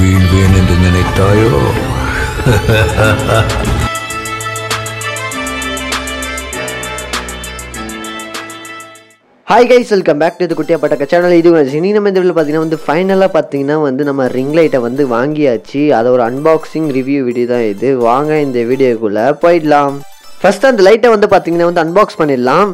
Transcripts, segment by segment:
வீழ்வேன் என்று நினைத்தாயோ hi guys welcome back to குட்டியாப்பட்ட சேனல் இது வந்து இனி நம்ம இந்த வீடியோவில் பார்த்தீங்கன்னா வந்து ஃபைனலாக பார்த்தீங்கன்னா வந்து நம்ம ரிங் லைட்டை வந்து வாங்கியாச்சு அதை ஒரு அன்பாக்சிங் ரிவ்யூ வீடியோ தான் இது வாங்க இந்த வீடியோக்குள்ளே போயிடலாம் ஃபர்ஸ்ட் அந்த லைட்டை வந்து பார்த்தீங்கன்னா வந்து அன்பாக்ஸ் பண்ணிடலாம்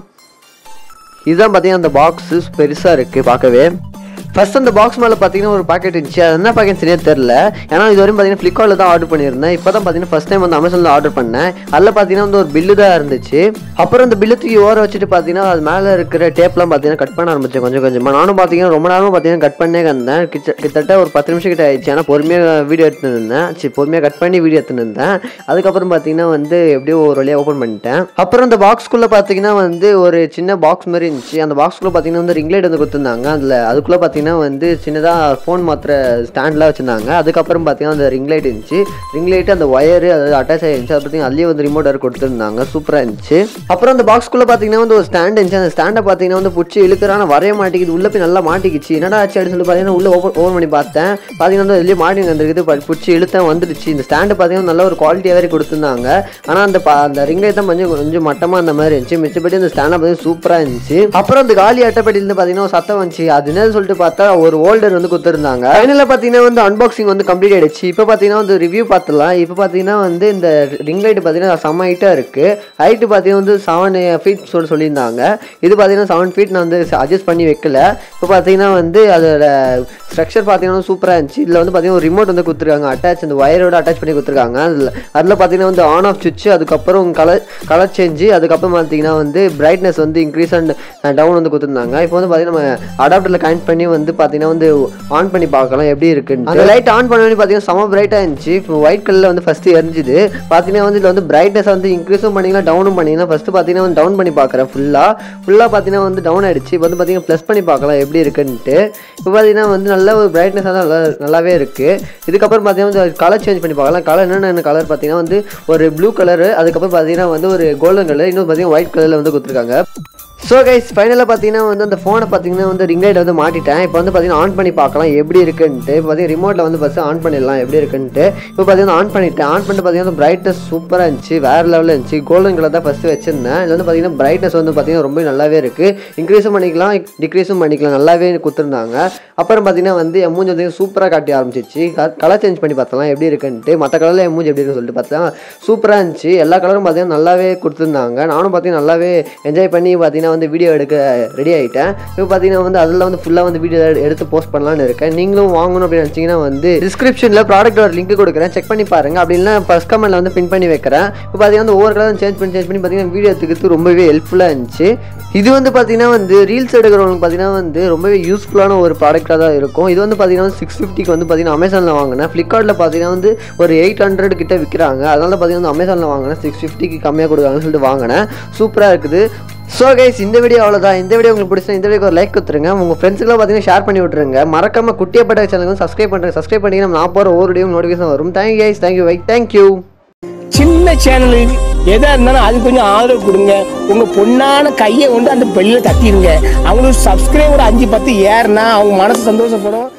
இதுதான் பார்த்தீங்கன்னா அந்த பாக்ஸு பெருசாக இருக்குது பார்க்கவே ஃபர்ஸ்ட் அந்த பாக்ஸ் மேலே பார்த்தீங்கன்னா ஒரு பாக்கெட் இருந்துச்சு அது என்ன பாக்கெட் சரியாக தெரில ஏன்னா இது வரையும் பார்த்தீங்கன்னா ஃப்ளிப்கார்ட்டில் தான் ஆர்டர் பண்ணியிருந்தேன் இப்போ தான் பார்த்தீங்கன்னா ஃபஸ்ட் டைம் வந்து அமேசானில் ஆர்டர் பண்ணேன் அதில் பார்த்தீங்கன்னா வந்து ஒரு பில்லு தான் இருந்துச்சு அப்புறம் அந்த பில்லு தூக்கி ஓர வச்சுட்டு பார்த்தீங்கன்னா அது மேலே இருக்கிற டேப்லாம் பார்த்தீங்கன்னா கட் பண்ண ஆரம்பிச்சேன் கொஞ்சம் கொஞ்சமாக நானும் பார்த்தீங்கன்னா ரொம்ப நேரமாக பார்த்தீங்கன்னா கட் பண்ணே இருந்தேன் கிட்ட கிட்டத்தட்ட ஒரு பத்து நிமிஷம் கிட்ட ஆயிடுச்சு ஆனால் பொறுமையாக வீடியோ எடுத்துன்னு இருந்தேன் சரி பொறுமையாக கட் பண்ணி வீடியோ எடுத்துன்னு இருந்தேன் அதுக்கப்புறம் பார்த்தீங்கன்னா வந்து எப்படியோ ஒரு வழியாக ஓப்பன் பண்ணிட்டேன் அப்புறம் அந்த பாக்ஸ்க்குள்ளே பார்த்தீங்கன்னா வந்து ஒரு சின்ன பாக்ஸ் மாதிரி இருந்துச்சு அந்த பாக்ஸ்க்குள்ளே பார்த்தீங்கன்னா வந்து ரிங் லைட் வந்து கொடுத்துருந்தாங்க அதில் அதுக்குள்ளே பார்த்தீங்கன்னா வந்து சின்னதாக ஃபோன் மாத்திர ஸ்டாண்ட்லாம் வச்சுருந்தாங்க அதுக்கப்புறம் பார்த்தீங்கன்னா அந்த ரிங் லைட் இருந்துச்சு ரிங் லைட் அந்த ஒயரு அது அட்டாச் ஆயிருந்துச்சு அது பார்த்தீங்கன்னா அதுலேயே வந்து ரிமோட் வேறு கொடுத்துருந்தாங்க சூப்பராக இருந்துச்சு அப்புறம் அந்த பாக்ஸ்க்குள்ளே பார்த்தீங்கன்னா வந்து ஒரு ஸ்டாண்ட் இருந்துச்சு அந்த ஸ்டாண்டை பார்த்தீங்கன்னா வந்து பிடிச்சி இழுக்கிறான வரைய மாட்டேங்குது உள்ளே போய் நல்லா மாட்டிக்கிச்சு என்னடா ஆச்சு அப்படின்னு சொல்லி பார்த்தீங்கன்னா உள்ள ஓப்பன் ஓப்பன் பண்ணி பார்த்தேன் பார்த்தீங்கன்னா வந்து அதுலேயே மாட்டி வந்துருக்குது பிடிச்சி இழுத்தேன் வந்துடுச்சு இந்த ஸ்டாண்டு பார்த்தீங்கன்னா நல்ல ஒரு குவாலிட்டியாக வேறு கொடுத்துருந்தாங்க ஆனால் அந்த பா- அந்த ரிங் லைட் தான் கொஞ்சம் கொஞ்சம் மட்டமாக அந்த மாதிரி இருந்துச்சு மிச்சப்படி அந்த ஸ்டாண்டை பார்த்தீங்கன்னா சூப்பராக இருந்துச்சு அப்புறம் அந்த காலி அட்டைப்படியிலேருந்து பார்த்தீங்கன்னா ஒரு சத்தம் வந்துச்சு அது என்னன்னு சொல்லிட்டு பார்த்தா ஒரு ஹோல்டர் வந்து கொடுத்துருந்தாங்க ஃபைனலில் பார்த்தீங்கன்னா வந்து அன்பாக்சிங் வந்து கம்ப்ளீட் ஆயிடுச்சு இப்போ பார்த்தீங்கன்னா வந்து ரிவ்யூ பார்த்துலாம் இப்போ பார்த்தீங்கன்னா வந்து இந்த ரிங் லைட் பார்த்தீங்கன்னா செம்ம ஹைட்டாக இருக்குது ஹைட்டு பார்த்தீங்கன்னா வந்து செவன் ஃபீட் சொல்லி சொல்லியிருந்தாங்க இது பார்த்தீங்கன்னா செவன் ஃபீட் நான் வந்து அட்ஜஸ்ட் பண்ணி வைக்கல இப்போ பார்த்தீங்கன்னா வந்து அதோட ஸ்ட்ரக்சர் பார்த்தீங்கன்னா சூப்பராக இருந்துச்சு இதில் வந்து பார்த்தீங்கன்னா ஒரு ரிமோட் வந்து கொடுத்துருக்காங்க அட்டாச் அந்த ஒயரோட அட்டாச் பண்ணி கொடுத்துருக்காங்க அதில் அதில் பார்த்தீங்கன்னா வந்து ஆன் ஆஃப் சுவிட்ச் அதுக்கப்புறம் கலர் கலர் சேஞ்சு அதுக்கப்புறம் பார்த்தீங்கன்னா வந்து பிரைட்னஸ் வந்து இன்க்ரீஸ் அண்ட் டவுன் வந்து கொடுத்துருந்தாங்க இப்போ வந்து பார்த்தீங்கன்னா நம்ம அடாப்டரில் கனெக்ட் பண்ணி வந்து பார்த்தீங்கன்னா வந்து ஆன் பண்ணி பார்க்கலாம் எப்படி இருக்குன்னு அந்த லைட் ஆன் பண்ணி பார்த்தீங்கன்னா செம பிரைட்டாக இருந்துச்சு இப்போ ஒயிட் கலரில் வந்து ஃபஸ்ட்டு எரிஞ்சுது பார்த்தீங்கன்னா வந்து இதில் வந்து பிரைட்னஸ் வந்து இன்க்ரீஸும் பண்ணிக்கலாம் டவுனும் பண்ணிக்கலாம் ஃபஸ்ட்டு பார்த்தீங்கன்னா வந்து டவுன் பண்ணி பார்க்குறேன் ஃபுல்லாக ஃபுல்லாக பார்த்தீங்கன்னா வந்து டவுன் ஆயிடுச்சு இப்போ வந்து பார்த்தீங்கன்னா ப்ளஸ் பண்ணி பார்க்கலாம் எப்படி இருக்குன்ட்டு இப்போ பார்த்தீங்கன்னா வந்து நல்ல ஒரு பிரைட்னஸாக தான் நல்லா நல்லாவே இருக்குது இதுக்கப்புறம் பார்த்தீங்கன்னா வந்து கலர் சேஞ்ச் பண்ணி பார்க்கலாம் கலர் என்னென்ன கலர் பார்த்தீங்கன்னா வந்து ஒரு ப்ளூ கலரு அதுக்கப்புறம் பார்த்தீங்கன்னா வந்து ஒரு கோல்டன் கலர் இன்னும் பார்த்தீங்கன்னா ஒயிட் கலரில் வந்து கொடுத்துருக்காங்க ஸோ கைஸ் ஃபைனலாக பார்த்தீங்கன்னா வந்து அந்த ஃபோனை பார்த்தீங்கன்னா வந்து ரிங் லைட் வந்து மாட்டிட்டேன் இப்போ வந்து பார்த்தீங்கன்னா ஆன் பண்ணி பார்க்கலாம் எப்படி இருக்குன்ட்டு இப்போ பார்த்தீங்கன்னா ரிமோட்டில் வந்து ஃபஸ்ட்டு ஆன் பண்ணிடலாம் எப்படி இருக்குன்ட்டு இப்போ பார்த்தீங்கன்னா ஆன் பண்ணிட்டேன் ஆன் பண்ணிட்டு பார்த்தீங்கன்னா பிரைட்னஸ் சூப்பராக இருந்துச்சு வேறு லெவலில் இருந்துச்சு கோல்டன் கலர் தான் ஃபஸ்ட்டு வச்சிருந்தேன் இதில் வந்து பார்த்தீங்கன்னா பிரைட்னஸ் வந்து பார்த்தீங்கன்னா ரொம்ப நல்லாவே இருக்குது இன்க்ரீஸும் பண்ணிக்கலாம் டிக்ரீஸும் பண்ணிக்கலாம் நல்லாவே கொடுத்துருந்தாங்க அப்புறம் பார்த்தீங்கன்னா வந்து என் மூஞ்சி வந்து சூப்பராக காட்டி ஆரம்பிச்சிச்சு கலர் சேஞ்ச் பண்ணி பார்த்தலாம் எப்படி இருக்குன்ட்டு மற்ற கலரில் என் மூஞ்சி எப்படி இருக்குன்னு சொல்லிட்டு பார்த்தா சூப்பராக இருந்துச்சு எல்லா கலரும் பார்த்தீங்கன்னா நல்லாவே கொடுத்துருந்தாங்க நானும் பார்த்தீங்கன்னா நல்லாவே என்ஜாய் பண்ணி பார்த்தீங்கன்னா வந்து வீடியோ எடுக்க ரெடி ஆகிட்டேன் இப்போ பார்த்தீங்கன்னா வந்து அதில் வந்து ஃபுல்லாக வந்து வீடியோ எடுத்து போஸ்ட் பண்ணலாம்னு இருக்கேன் நீங்களும் வாங்கணும் அப்படின்னு நினச்சிங்கன்னா வந்து டிஸ்கிரிப்ஷனில் ப்ராடக்ட்டோட லிங்க் கொடுக்குறேன் செக் பண்ணி பாருங்க அப்படி இல்லைனா ஃபஸ்ட் கமெண்ட்டில் வந்து பின் பண்ணி வைக்கிறேன் இப்போ பார்த்தீங்கன்னா வந்து ஒவ்வொரு கலரும் சேஞ்ச் பண்ணி சேஞ்ச் பண்ணி பார்த்தீங்கன்னா வீடியோ எடுத்துக்கிறது ரொம்பவே ஹெல்ப்ஃபுல்லாக இருந்துச்சு இது வந்து பார்த்தீங்கன்னா வந்து ரீல்ஸ் எடுக்கிறவங்களுக்கு பார்த்தீங்கன்னா வந்து ரொம்பவே யூஸ்ஃபுல்லான ஒரு ப்ராடக்டாக தான் இருக்கும் இது வந்து பார்த்தீங்கன்னா சிக்ஸ் ஃபிஃப்டிக்கு வந்து பார்த்தீங்கன்னா அமேசானில் வாங்கினேன் ஃப்ளிப்கார்ட்டில் பார்த்தீங்கன்னா வந்து ஒரு எயிட் ஹண்ட்ரட் கிட்ட விற்கிறாங்க அதனால பார்த்தீங்கன்னா வந்து அமேசானில் வாங்கினேன் சிக்ஸ் ஃபிஃப்டிக்கு கம்மியாக கொடுக்குறாங்கன்னு சொல்லிட்டு வாங்கினேன் சூப்பராக இருக்குது ஸோ கைஸ் இந்த வீடியோ அவ்வளோதான் இந்த வீடியோ உங்களுக்கு பிடிச்சா இந்த வீடியோக்கு ஒரு லைக் கொடுத்துருங்க உங்கள் ஃப்ரெண்ட்ஸுக்குலாம் பார்த்தீங்கன்னா ஷேர் பண்ணி விட்ருங்க மறக்காம குட்டியப்பட்ட சேனலுக்கு சப்ஸ்கிரைப் பண்ணுறேன் சப்ஸ்கிரைப் பண்ணிங்கன்னா நான் போகிற ஒவ்வொரு வீடியோ நோட்டிஃபிகேஷன் வரும் thank you guys thank you bye thank you சின்ன சேனலு எதா இருந்தாலும் அது கொஞ்சம் ஆதரவு கொடுங்க உங்க பொண்ணான கையை கொண்டு அந்த பெல்லில் தட்டிடுங்க அவங்களுக்கு சப்ஸ்கிரைபர் அஞ்சு பத்து ஏறுனா அவங்க மனசு சந்தோஷப்படும்